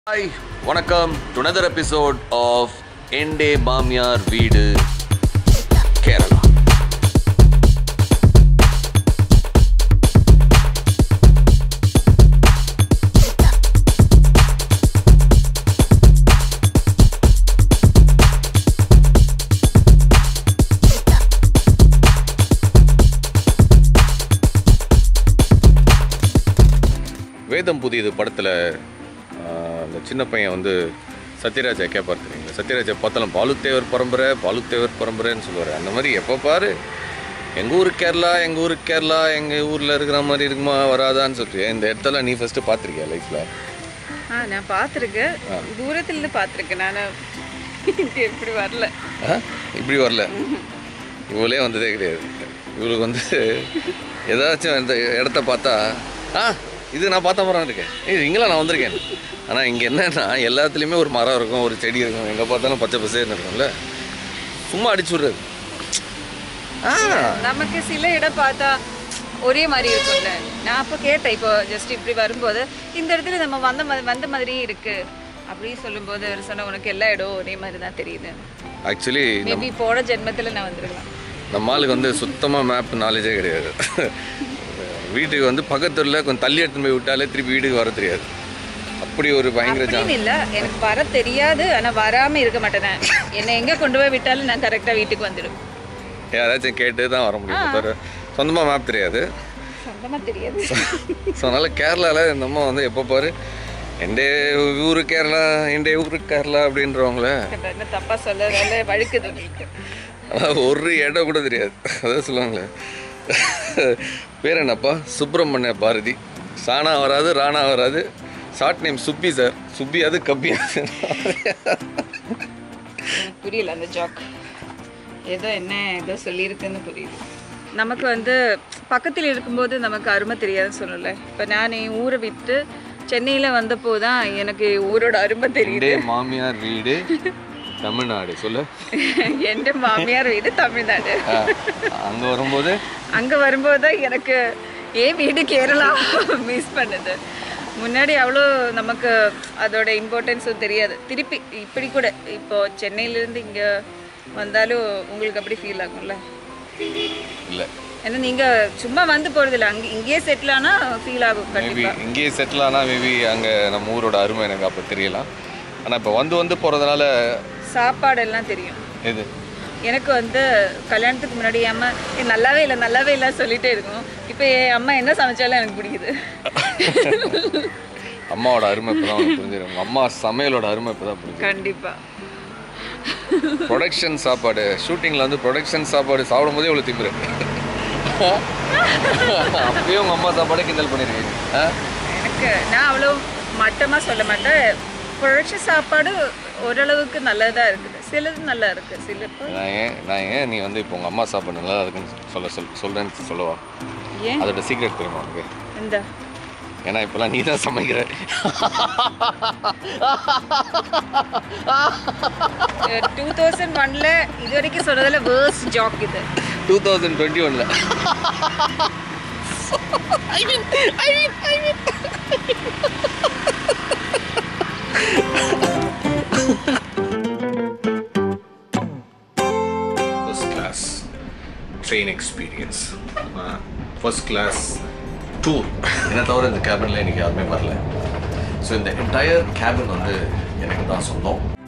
Hi வணக்கம் to another episode of Ente Mamiyar Veedu Kerala வேதம் புதியது படத்தில் அந்த சின்ன பையன் வந்து சத்யராஜா கேட்பார் தெரியுங்களா சத்யராஜா பார்த்தாலும் பாலுத்தேவர் பரம்பரை பாலுத்தேவர் பரம்பரைன்னு சொல்லுவார் அந்த மாதிரி எப்போ பாரு எங்கள் ஊர் கேரளா எங்கள் ஊர் கேரளா எங்கள் ஊரில் இருக்கிற மாதிரி இருக்குமா வராதான்னு சொல்லிட்டு இந்த இடத்துல நீ ஃபஸ்ட்டு பார்த்துருக்கியா லைஃப்பில் ஆ நான் பார்த்துருக்கேன் தூரத்துலேருந்து பார்த்துருக்கேன் நான் எப்படி வரல ஆ இப்படி வரல இவளே வந்ததே கிடையாது இவளுக்கு வந்து ஏதாச்சும் இந்த இடத்த பார்த்தா ஆ இது நான் பார்த்த மரம் இருக்கேன் ஏய் இங்கெல்லாம் நான் வந்திருக்கேன் ஆனால் இங்கே என்னன்னா எல்லாத்துலேயுமே ஒரு மரம் இருக்கும் ஒரு செடி இருக்கும் எங்கே பார்த்தாலும் பச்சை பசேர்னு இருக்கும்ல சும்மா அடிச்சு விட்றது ஆ நமக்கு சில இடம் பார்த்தா ஒரே மாதிரி இருக்கும்ல நான் அப்போ கேட்டேன் இப்போ ஜஸ்ட் இப்படி வரும்போது இந்த இடத்துல நம்ம வந்த மாதிரி வந்த மாதிரியே இருக்கு அப்படின்னு சொல்லும்போது அவர் சொன்ன உனக்கு எல்லா இடம் ஒரே மாதிரி தான் தெரியுது ஆக்சுவலி மேபி போன ஜென்மத்தில் நான் வந்திருக்கலாம் நம்ம ஆளுக்கு வந்து சுத்தமாக மேப் நாலேஜே கிடையாது வீட்டுக்கு வந்து பக்கத்துல கொஞ்சம் தள்ளி எடுத்துன்னு போய் விட்டாலே திருப்பி வீட்டுக்கு வர தெரியாது அப்படி ஒரு பயங்கர ஜா அப்படின்னு இல்லை எனக்கு வர தெரியாது ஆனால் வராமல் இருக்க மாட்டேன் நான். என்னை எங்கே கொண்டு போய் விட்டாலும் நான் கரெக்டாக வீட்டுக்கு வந்துடுவேன் யாராச்சும் கேட்டு தான் வர முடியும் தவிர சொந்தமாக மேப் தெரியாது சொந்தமாக தெரியாது ஸோ அதனால் கேரளாவில் இந்த அம்மா வந்து எப்போ பாரு எண்டே ஊரு கேரளா எண்டே ஊரு கேரளா அப்படின்றவங்கள என்ன தப்பாக சொல்ல வழுக்குது உங்களுக்கு அதாவது ஒரு இடம் கூட தெரியாது அதான் சொல்லுவாங்களே பேர் என்னப்பா சுப்பிரமணிய பாரதி சானா வராது ராணா வராது short name Subbi sir Subbi அது கப்பி எனக்கு புரியல அந்த ஜாக் ஏதோ என்ன ஏதோ சொல்லியிருக்குன்னு புரியுது நமக்கு வந்து பக்கத்தில் இருக்கும்போது நமக்கு அருமை தெரியாதுன்னு சொல்லல இப்போ நான் என் ஊரை விட்டு சென்னையில் வந்தப்போ தான் எனக்கு ஊரோட அருமை தெரியுது எண்டே மாமியார் வீடு தமிழ்நாடு சொல்லு என் மாமியார் வீடு தமிழ்நாடு அங்கே வரும்போது அங்கே வரும்போது தான் எனக்கு ஏன் வீடு கேரளா மிஸ் பண்ணுது முன்னாடி அவ்வளோ நமக்கு அதோட இம்பார்ட்டன்ஸும் தெரியாது திருப்பி இப்படி கூட இப்போ சென்னையிலேருந்து இங்கே வந்தாலும் உங்களுக்கு அப்படி ஃபீல் ஆகும்ல இல்லை ஏன்னா நீங்கள் சும்மா வந்து போகிறதில்ல அங்கே இங்கேயே செட்டில் ஆனால் ஃபீல் ஆகும் மேபி கண்டிப்பாக இங்கேயே செட்டில் ஆனால் மேபி அங்கே நம்ம ஊரோட அருமை எனக்கு அப்போ தெரியலாம் ஆனால் இப்போ வந்து வந்து போகிறதுனால சாப்பாடெல்லாம் தெரியும் எது எனக்கு வந்து கல்யாணத்துக்கு முன்னாடி என் அம்மா "ஏய், நல்லாவே இல்லை நல்லாவே இல்லை சொல்லிட்டே இருக்கும் இப்போ என் அம்மா என்ன சமைச்சாலும் எனக்கு பிடிக்குது அம்மாவோட அருமை இப்போ தான் உனக்கு புரிஞ்சிடும் உங்கள் அம்மா சமையலோட அருமை இப்போ தான் புரிஞ்சு கண்டிப்பாக ப்ரொடக்ஷன் சாப்பாடு ஷூட்டிங்கில் வந்து ப்ரொடக்ஷன் சாப்பாடு சாப்பிடும் போதே இவ்வளோ திமிரு அப்பயே உங்கள் அம்மா சாப்பாடே கிண்டல் பண்ணியிருக்கீங்க ஆ எனக்கு நான் அவ்வளோ மட்டமாக சொல்ல மாட்டேன் ப்ரொடக்ஷன் சாப்பாடு ஓரளவுக்கு நல்லதாக இருக்குது சிலது நல்லா இருக்குது சில நான் ஏன் நான் ஏன் நீ வந்து இப்போ உங்கள் அம்மா சாப்பாடு நல்லா இருக்குன்னு சொல்ல சொல் சொல்கிறேன்னு சொல்லவா ஏன் அதோட சீக்ரெட் தெரியுமா உனக்கு இந்த ஏன்னா இப்போலாம் நீ தான் சமைக்கிற டூ தௌசண்ட் ஒன்ல இது வரைக்கும் சொன்னதில் வேர்ஸ் ஜாக் இது டூ தௌசண்ட் டுவெண்ட்டி ஒனில் first class train experience first class tour என்ன தவிர இந்த கேபினில் எனக்கு யாருமே வரல ஸோ இந்த என்டையர் கேபின் வந்து எனக்கு தான் சொந்தம்